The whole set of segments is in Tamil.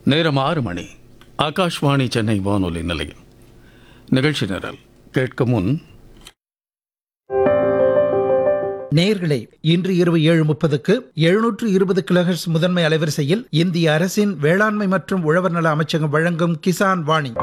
நேரம் ஆறு மணி ஆகாஷ்வாணி சென்னை வானொலி நிலையம் நிகழ்ச்சி நிரல் கேட்க முன் நேயர்களே இன்று இரவு ஏழு முப்பதுக்கு எழுநூற்று இருபது கிலோஹெர்ட்ஸ் முதன்மை அலைவரிசையில் இந்திய அரசின் வேளாண்மை மற்றும் உழவர் நல அமைச்சகம் வழங்கும் கிசான் வாணி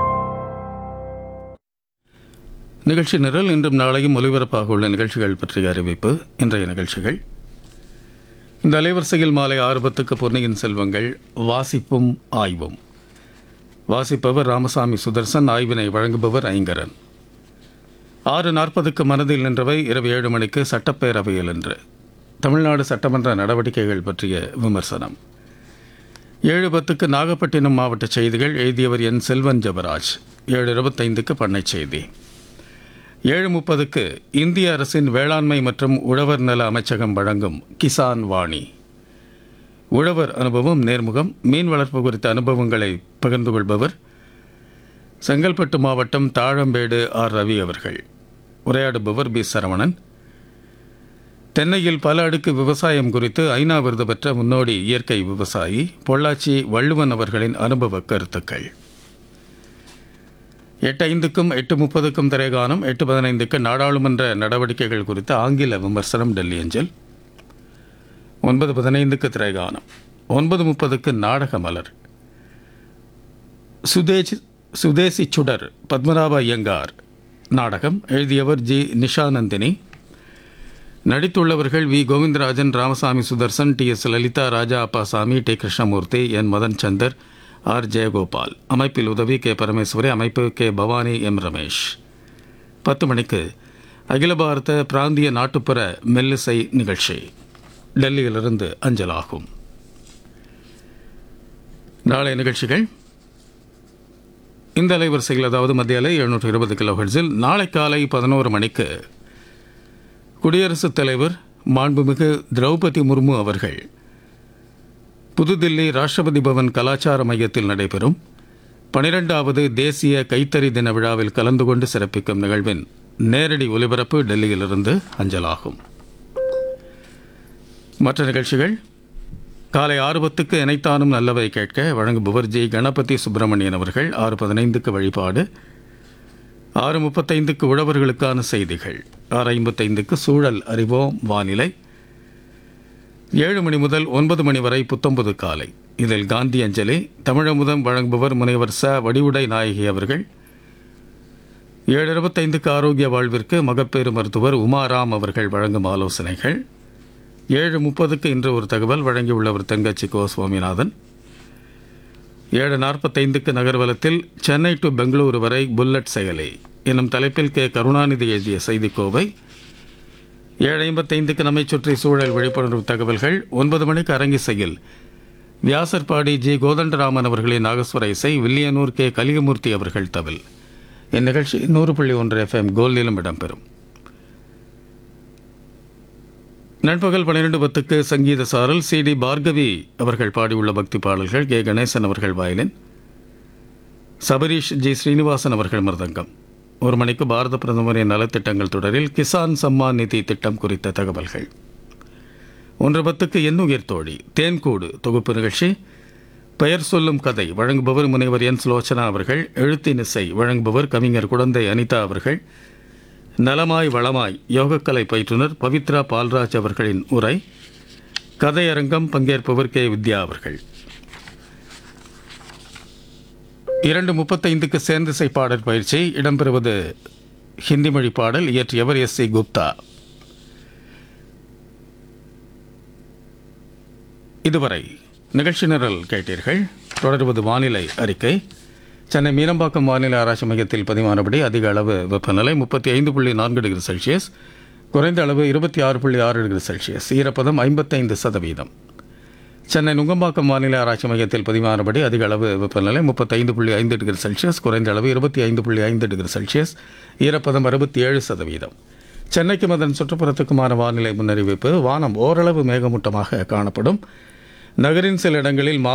நிகழ்ச்சி நிரல் இன்றும் நாளையும் ஒலிபரப்பாக உள்ள நிகழ்ச்சிகள் பற்றிய அறிவிப்பு இன்றைய நிகழ்ச்சிகள் இந்த அலைவரிசையில் மாலை ஆறு பத்துக்கு பொன்னியின் செல்வங்கள் வாசிப்பும் ஆய்வும் வாசிப்பவர் ராமசாமி சுதர்சன் ஆய்வினை வழங்குபவர் ஐங்கரன் ஆறு நாற்பதுக்கு மனதில் நின்றவை இரவு ஏழு மணிக்கு சட்டப்பேரவையில் என்று தமிழ்நாடு சட்டமன்ற நடவடிக்கைகள் பற்றிய விமர்சனம் ஏழு பத்துக்கு நாகப்பட்டினம் மாவட்ட செய்திகள் எழுதியவர் என் செல்வன் ஜபராஜ் ஏழு இருபத்தைந்துக்கு பண்ணைச் செய்தி ஏழு முப்பதுக்கு இந்திய அரசின் வேளாண்மை மற்றும் உழவர் நல அமைச்சகம் வழங்கும் கிசான் வாணி உழவர் அனுபவம் நேர்முகம் மீன் வளர்ப்பு குறித்த அனுபவங்களை பகிர்ந்து கொள்பவர் செங்கல்பட்டு மாவட்டம் தாழம்பேடு ஆர் ரவி அவர்கள் உரையாடுபவர் பி சரவணன் தென்னையில் பல அடுக்கு விவசாயம் குறித்து ஐநா விருது பெற்ற முன்னோடி இயற்கை விவசாயி பொள்ளாச்சி வள்ளுவன் அவர்களின் அனுபவ கருத்துக்கள் எட்டு ஐந்துக்கும் எட்டு முப்பதுக்கும் திரைகானம் எட்டு பதினைந்துக்கு நாடாளுமன்ற நடவடிக்கைகள் குறித்த ஆங்கில விமர்சனம் டெல்லி அஞ்சல் ஒன்பது பதினைந்துக்கு திரைகானம் ஒன்பது முப்பதுக்கு நாடக மலர் சுதேசி சுதேசி சுடர் பத்மநாப ஐயங்கார் நாடகம் எழுதியவர் ஜி நிஷானந்தினி நடித்துள்ளவர்கள் V Govindarajan Ramasamy Sudarshan T S Lalitha Raja Appasamy T Krishnamurthy N Madan Chander R Jayagopal அமைப்பில் உதவி கே பரமேஸ்வரி அமைப்பு கே பவானி எம் ரமேஷ் பத்து மணிக்கு அகில பாரத பிராந்திய நாட்டுப்புற மெல்லிசை நிகழ்ச்சி டெல்லியிலிருந்து அஞ்சலாகும் நாளை நிகழ்ச்சிகள் இந்த அலைவரிசையில் அதாவது மத்திய அலை எழுநூற்று இருபது கிலோஹெர்ட்ஸில் நாளை காலை பதினோரு மணிக்கு குடியரசுத் தலைவர் மாண்புமிகு திரௌபதி முர்மு அவர்கள் புதுதில்லி ராஷ்டிரபதி பவன் கலாச்சார மையத்தில் நடைபெறும் பனிரெண்டாவது தேசிய கைத்தறி தின விழாவில் கலந்து கொண்டு சிறப்பிக்கும் நிகழ்வின் நேரடி ஒலிபரப்பு டெல்லியிலிருந்து அஞ்சலாகும் மற்ற நிகழ்ச்சிகள் காலை ஆறு பத்துக்கு இணைத்தானும் நல்லவை கேட்க வழங்குபவர் ஜி கணபதி சுப்பிரமணியன் அவர்கள் ஆறு பதினைந்துக்கு வழிபாடு ஆறு முப்பத்தைந்துக்கு உழவர்களுக்கான செய்திகள் ஆறு ஐம்பத்தைந்துக்கு சூழல் அறிவோம் வானிலை ஏழு மணி முதல் ஒன்பது மணி வரை புத்தொன்பது காலை இதில் காந்தி அஞ்சலி தமிழமுதம் வழங்குபவர் முனைவர் ச வடிவுடை நாயகி அவர்கள் ஏழு இருபத்தைந்துக்கு ஆரோக்கிய வாழ்விற்கு மகப்பேறு மருத்துவர் உமாராம் அவர்கள் வழங்கும் ஆலோசனைகள் ஏழு முப்பதுக்கு இன்று ஒரு தகவல் வழங்கியுள்ளவர் தெங்கச்சி கோ சுவாமிநாதன் ஏழு நாற்பத்தைந்துக்கு நகர்வலத்தில் சென்னை டு பெங்களூரு வரை புல்லட் செயலி எனும் தலைப்பில் கே கருணாநிதி எழுதிய செய்திக்கோவை ஏழு ஐம்பத்தைந்துக்கு நம்மை சுற்றி சூழல் விழிப்புணர்வு தகவல்கள் ஒன்பது மணிக்கு அரங்கிசையில் வியாசர்பாடி ஜி கோதண்டராமன் அவர்களின் நாகஸ்வர இசை வில்லியனூர் கே கலிகமூர்த்தி அவர்கள் தவில் இந்நிகழ்ச்சி நூறு புள்ளி ஒன்று எஃப்எம் கோல்டிலும் இடம்பெறும் நண்பகல் பன்னிரண்டு பத்துக்கு சங்கீத சாரல் சி டி பார்கவி அவர்கள் பாடியுள்ள பக்தி பாடல்கள் கே கணேசன் அவர்கள் வயலின் சபரீஷ் ஜி ஸ்ரீனிவாசன் அவர்கள் மிருதங்கம் ஒரு மணிக்கு பாரத பிரதமரின் நலத்திட்டங்கள் தொடரில் கிசான் சம்மான் நிதி திட்டம் குறித்த தகவல்கள் ஒன்று பத்துக்கு எண்ணுயிர் தோழி தேன்கூடு தொகுப்பு நிகழ்ச்சி பெயர் சொல்லும் கதை வழங்குபவர் முனைவர் என் சுலோச்சனா அவர்கள் எழுத்தின் இசை வழங்குபவர் கவிஞர் குழந்தை அனிதா அவர்கள் நலமாய் வளமாய் யோகக்கலை பயிற்றுனர் பவித்ரா பால்ராஜ் அவர்களின் உரை கதையரங்கம் பங்கேற்பவர் கே வித்யா அவர்கள் இரண்டு முப்பத்தைந்துக்கு சேர்ந்திசை பாடல் பயிற்சி இடம்பெறுவது ஹிந்தி மொழி பாடல் இயற்றியவர் எஸ் சி குப்தா இதுவரை நிகழ்ச்சி நிரல் கேட்டீர்கள் தொடர்வது வானிலை அறிக்கை சென்னை மீனம்பாக்கம் வானிலை ஆராய்ச்சி மையத்தில் பதிவானபடி அதிக அளவு வெப்பநிலை முப்பத்தி ஐந்து புள்ளி நான்கு டிகிரி செல்சியஸ் குறைந்த அளவு இருபத்தி ஆறு புள்ளி ஆறு டிகிரி செல்சியஸ் ஈரப்பதம் ஐம்பத்தைந்து சதவீதம் சென்னை நுங்கம்பாக்கம் வானிலை ஆராய்ச்சி மையத்தில் பதிவானபடி அதிக அளவு வெப்பநிலை முப்பத்தைந்து புள்ளி ஐந்து டிகிரி செல்சியஸ் குறைந்த அளவு இருபத்தி ஐந்து புள்ளி ஐந்து டிகிரி செல்சியஸ் ஈரப்பதம் அறுபத்தி ஏழு சதவீதம் சென்னைக்கும் அதன் சுற்றுப்புறத்துக்குமான வானிலை முன்னறிவிப்பு வானம் ஓரளவு மேகமூட்டமாக காணப்படும் நகரின் சில இடங்களில் மா